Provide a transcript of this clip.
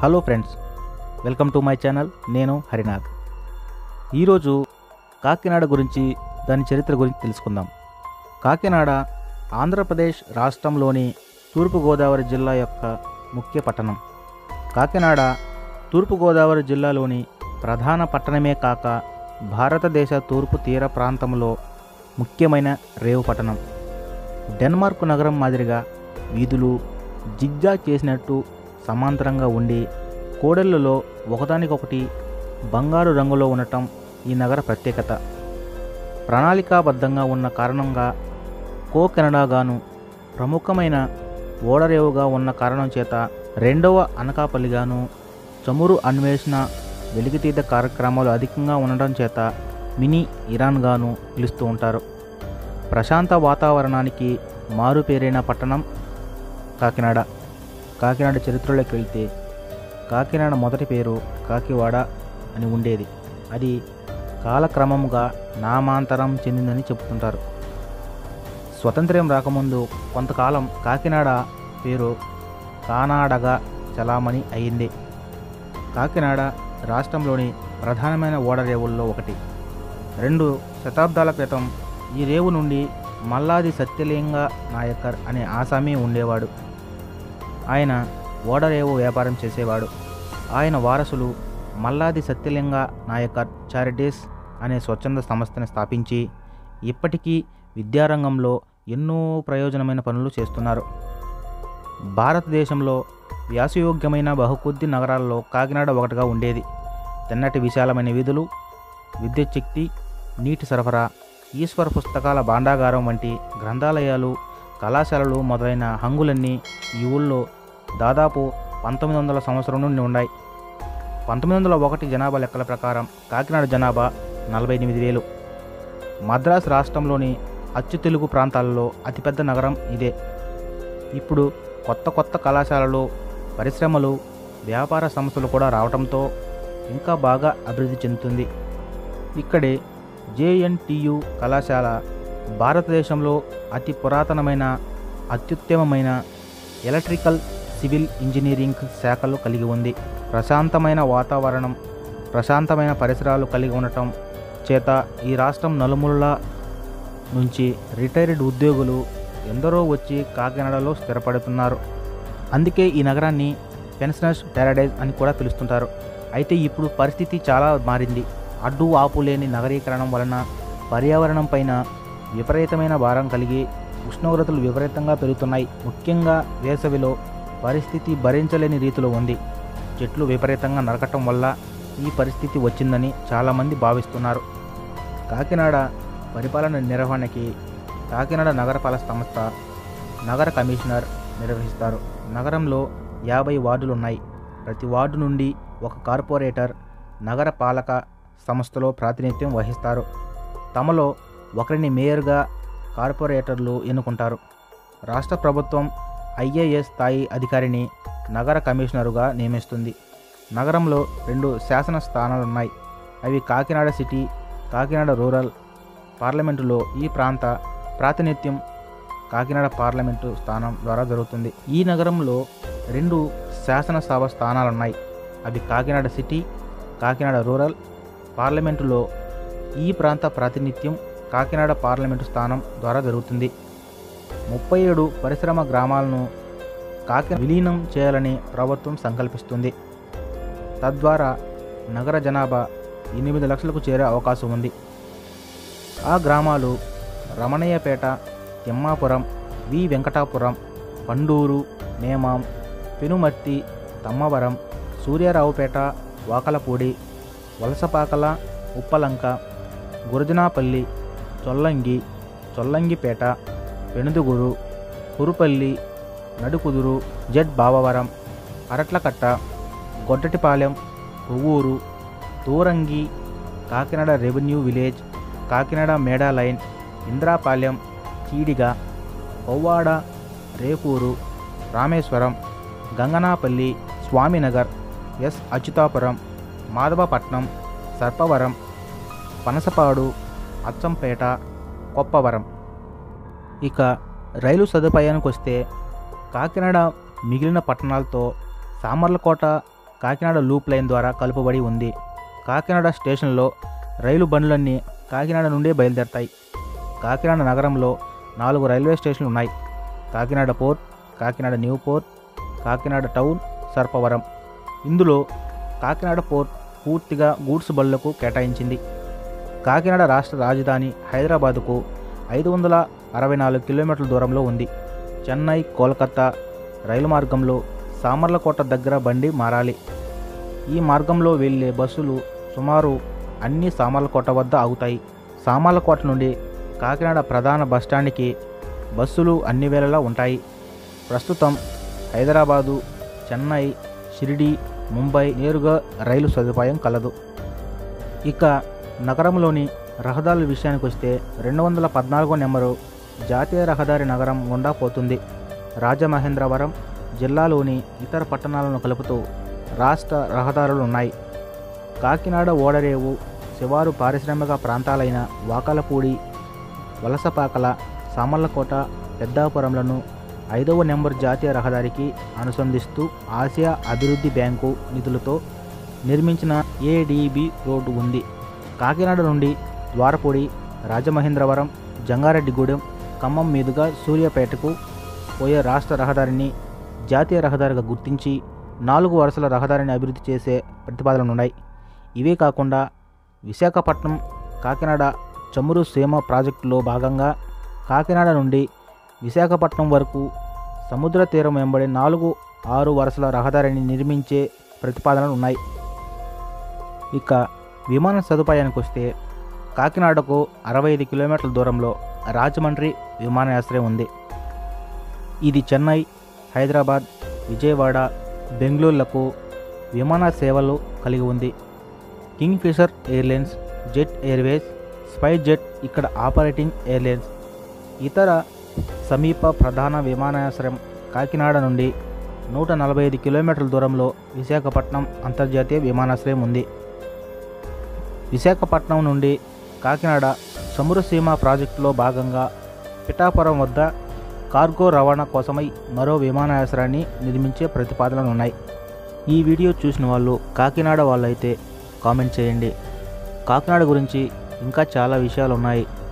hello friends welcome to my channel నేను హరినాథ్ ఈరోజు కాకినాడ గురించి దాని చరిత్ర గురించి తెలుసుకుందాం కాకినాడ ఆంధ్రప్రదేశ్ రాష్ట్రంలోని తూర్పుగోదావరి జిల్లా యొక్క ముఖ్య పట్టణం కాకినాడ తూర్పుగోదావరి జిల్లాలోని ప్రధాన పట్టణమే కాక భారతదేశ తూర్పు తీర ప్రాంతంలో ముఖ్యమైన రేవు పట్టణం డెన్మార్క్ నగరం మాదిరిగా వీధులు జిగ్జాగ్ చేసినట్టు సమాంతరంగా ఉండి కోడళ్లలో ఒకదానికొకటి బంగారు రంగులో ఉండటం ఈ నగర ప్రత్యేకత ప్రణాళికాబద్ధంగా ఉన్న కారణంగా కో కెనడాగాను ప్రముఖమైన ఓడరేవుగా ఉన్న కారణం చేత రెండవ అనకాపల్లిగాను చమురు అన్వేషణ వెలికితీత కార్యక్రమాలు అధికంగా ఉండడం చేత మినీ ఇరాన్గాను పిలుస్తూ ఉంటారు ప్రశాంత వాతావరణానికి మారుపేరైన పట్టణం కాకినాడ కాకినాడ చరిత్రలోకి వెళ్తే కాకినాడ మొదటి పేరు కాకివాడ అని ఉండేది అది కాలక్రమముగా నామాంతరం చెందిందని చెబుతుంటారు స్వతంత్ర్యం రాకముందు కొంతకాలం కాకినాడ పేరు కానాడగా చలామణి అయింది కాకినాడ రాష్ట్రంలోని ప్రధానమైన ఓడరేవుల్లో ఒకటి రెండు శతాబ్దాల క్రితం ఈ రేవు నుండి మల్లాది సత్యలింగ నాయకర్ అనే ఆసామీ ఉండేవాడు ఆయన ఓడరేవు వ్యాపారం చేసేవాడు ఆయన వారసులు మల్లాది సత్యలింగ నాయకర్ చారిటీస్ అనే స్వచ్ఛంద సంస్థను స్థాపించి ఇప్పటికీ విద్యారంగంలో ఎన్నో ప్రయోజనమైన పనులు చేస్తున్నారు భారతదేశంలో వ్యాసయోగ్యమైన బహుకొద్ది నగరాల్లో కాకినాడ ఒకటిగా ఉండేది తెన్నటి విశాలమైన వీధులు విద్యుత్ శక్తి నీటి సరఫరా ఈశ్వర పుస్తకాల భాండాగారం వంటి గ్రంథాలయాలు కళాశాలలు మొదలైన హంగులన్నీ ఈ ఊళ్ళో దాదాపు పంతొమ్మిది వందల సంవత్సరం నుండి ఉన్నాయి పంతొమ్మిది వందల ఒకటి జనాభా లెక్కల ప్రకారం కాకినాడ జనాభా నలభై ఎనిమిది వేలు మద్రాసు రాష్ట్రంలోని అచ్చు తెలుగు ప్రాంతాలలో అతిపెద్ద నగరం ఇదే ఇప్పుడు కొత్త కొత్త కళాశాలలు పరిశ్రమలు వ్యాపార సంస్థలు కూడా రావడంతో ఇంకా బాగా అభివృద్ధి చెందుతుంది ఇక్కడే జేఎన్టీయు కళాశాల భారతదేశంలో అతి పురాతనమైన అత్యుత్తమమైన ఎలక్ట్రికల్ సివిల్ ఇంజనీరింగ్ శాఖలు కలిగి ఉంది ప్రశాంతమైన వాతావరణం ప్రశాంతమైన పరిసరాలు కలిగి ఉండటం చేత ఈ రాష్ట్రం నలుమూలల నుంచి రిటైర్డ్ ఉద్యోగులు ఎందరో వచ్చి కాకినాడలో స్థిరపడుతున్నారు అందుకే ఈ నగరాన్ని పెన్షనర్స్ ప్యారడైజ్ అని కూడా పిలుస్తుంటారు అయితే ఇప్పుడు పరిస్థితి చాలా మారింది అడ్డు ఆపు లేని నగరీకరణం వలన పర్యావరణం పైన విపరీతమైన భారం కలిగి ఉష్ణోగ్రతలు విపరీతంగా పెరుగుతున్నాయి ముఖ్యంగా వేసవిలో పరిస్థితి భరించలేని రీతిలో ఉంది చెట్లు విపరీతంగా నరకటం వల్ల ఈ పరిస్థితి వచ్చిందని చాలామంది భావిస్తున్నారు కాకినాడ పరిపాలన నిర్వహణకి కాకినాడ నగరపాలక సంస్థ నగర కమిషనర్ నిర్వహిస్తారు నగరంలో యాభై వార్డులు ఉన్నాయి ప్రతి వార్డు నుండి ఒక కార్పొరేటర్ నగర పాలక సంస్థలో ప్రాతినిధ్యం వహిస్తారు తమలో ఒకరిని మేయర్గా కార్పొరేటర్లు ఎన్నుకుంటారు రాష్ట్ర ప్రభుత్వం ఐఏఎస్ స్థాయి అధికారిని నగర కమిషనరుగా నియమిస్తుంది నగరంలో రెండు శాసన స్థానాలు ఉన్నాయి అవి కాకినాడ సిటీ కాకినాడ రూరల్ పార్లమెంటులో ఈ ప్రాంత ప్రాతినిధ్యం కాకినాడ పార్లమెంటు స్థానం ద్వారా జరుగుతుంది ఈ నగరంలో రెండు శాసనసభ స్థానాలున్నాయి అవి కాకినాడ సిటీ కాకినాడ రూరల్ పార్లమెంటులో ఈ ప్రాంత ప్రాతినిధ్యం కాకినాడ పార్లమెంటు స్థానం ద్వారా జరుగుతుంది ముప్పై ఏడు పరిశ్రమ గ్రామాలను కాకి విలీనం చేయాలని ప్రభుత్వం సంకల్పిస్తుంది తద్వారా నగర జనాభా ఎనిమిది లక్షలకు చేరే అవకాశం ఉంది ఆ గ్రామాలు Ramanayyapeta Thimmapuram V Venkatapuram Panduru Nemam Penumarthi Thammavaram Suryaraopeta Vakalapudi Valasapakala Uppalanka Gurajanapalli Chollangi Chollangipeta Penuduguru Kurupalli Nadakuduru Z Bavavaram Aratlakatta Godditipalem Kovvur Turangi Kakinada revenue village Kakinada Meda line Indrapalem Cheediga Kovvada Repuru Rameswaram Ganganapalli Swaminagar S Achutapuram Madhavapatnam Sarpavaram Panasapadu Achampeta Koppavaram ఇక రైలు సదుపాయానికి వస్తే కాకినాడ మిగిలిన పట్టణాలతో సామర్లకోట కాకినాడ లూప్ లైన్ ద్వారా కలుపబడి ఉంది కాకినాడ స్టేషన్లో రైలు బండ్లన్నీ కాకినాడ నుండే బయలుదేరతాయి కాకినాడ నగరంలో నాలుగు రైల్వే స్టేషన్లు ఉన్నాయి Kakinada port Kakinada new port Kakinada town Sarpavaram ఇందులో కాకినాడ పోర్ట్ పూర్తిగా గూడ్స్ బళ్లకు కేటాయించింది కాకినాడ రాష్ట్ర రాజధాని హైదరాబాదుకు ఐదు వందల అరవై నాలుగు కిలోమీటర్ల దూరంలో ఉంది చెన్నై కోల్కతా రైలు మార్గంలో సామర్లకోట దగ్గర బండి మారాలి ఈ మార్గంలో వెళ్ళే బస్సులు సుమారు అన్ని సామర్లకోట వద్ద ఆగుతాయి సామర్లకోట నుండి కాకినాడ ప్రధాన బస్టాండ్కి బస్సులు అన్ని వేళలా ఉంటాయి ప్రస్తుతం హైదరాబాదు చెన్నై షిరిడి ముంబై నేరుగా రైలు సదుపాయం కలదు ఇక నగరంలోని రహదారుల విషయానికి వస్తే రెండు వందల పద్నాలుగో నెంబరు జాతీయ రహదారి నగరం గుండా పోతుంది రాజమహేంద్రవరం జిల్లాలోని ఇతర పట్టణాలను కలుపుతూ రాష్ట్ర రహదారులు ఉన్నాయి కాకినాడ ఓడరేవు శివారు పారిశ్రామిక ప్రాంతాలైన వాకలపూడి వలసపాకల సామర్లకోట పెద్దాపురంలను ఐదవ నెంబర్ జాతీయ రహదారికి అనుసంధిస్తూ ఆసియా అభివృద్ధి బ్యాంకు నిధులతో నిర్మించిన ఏడిబి రోడ్డు ఉంది కాకినాడ నుండి ద్వారపూడి రాజమహేంద్రవరం జంగారెడ్డిగూడెం ఖమ్మం మీదుగా సూర్యాపేటకు పోయే రాష్ట్ర రహదారిని జాతీయ రహదారిగా గుర్తించి నాలుగు వరుసల రహదారిని అభివృద్ధి చేసే ప్రతిపాదనలు ఉన్నాయి ఇవే కాకుండా విశాఖపట్నం కాకినాడ చమురు సీమ ప్రాజెక్టులో భాగంగా కాకినాడ నుండి విశాఖపట్నం వరకు సముద్ర తీరం వెంబడి నాలుగు ఆరు వరుసల రహదారిని నిర్మించే ప్రతిపాదనలు ఉన్నాయి ఇక విమాన సదుపాయానికి వస్తే కాకినాడకు అరవై ఐదు కిలోమీటర్ల దూరంలో రాజమండ్రి విమానాశ్రయం ఉంది ఇది చెన్నై హైదరాబాద్ విజయవాడ బెంగళూరులకు విమాన సేవలు కలిగి ఉంది Kingfisher airlines Jet Airways SpiceJet ఇక్కడ ఆపరేటింగ్ ఎయిర్లైన్స్ ఇతర సమీప ప్రధాన విమానాశ్రయం కాకినాడ నుండి నూట నలభై ఐదు కిలోమీటర్ల దూరంలో విశాఖపట్నం అంతర్జాతీయ విమానాశ్రయం ఉంది విశాఖపట్నం నుండి కాకినాడ సమురసీమ ప్రాజెక్టులో భాగంగా పిఠాపురం వద్ద కార్గో రవాణా కోసమై మరో విమానాశ్రయాన్ని నిర్మించే ప్రతిపాదనలు ఉన్నాయి ఈ వీడియో చూసిన వాళ్ళు కాకినాడ వాళ్ళైతే కామెంట్ చేయండి కాకినాడ గురించి ఇంకా చాలా విషయాలు ఉన్నాయి